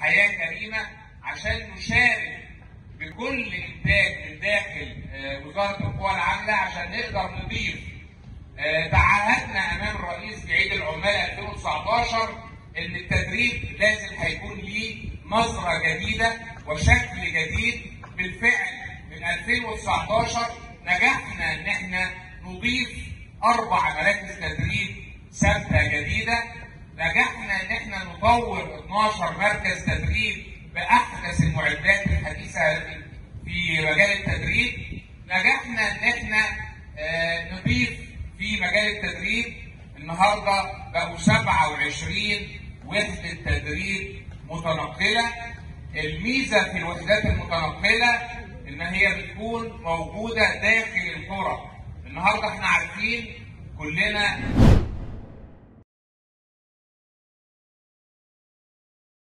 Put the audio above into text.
حياه كريمه عشان نشارك بكل انتاج من داخل آه، وزاره القوى العامله عشان نقدر نضيف آه، تعهدنا امام الرئيس في عيد العمال 2019 ان التدريب لازم هيكون ليه نظره جديده وشكل جديد بالفعل من 2019 نجحنا ان احنا نضيف اربع مراكز تدريب ثابته جديده نجحنا ان احنا نطور 12 مركز تدريب باحدث المعدات الحديثه في مجال التدريب نجحنا ان احنا آه، نضيف في مجال التدريب النهارده بقوا 27 وحده تدريب متنقله الميزه في الوحدات المتنقله ان هي بتكون موجوده داخل القرى النهارده احنا عارفين كلنا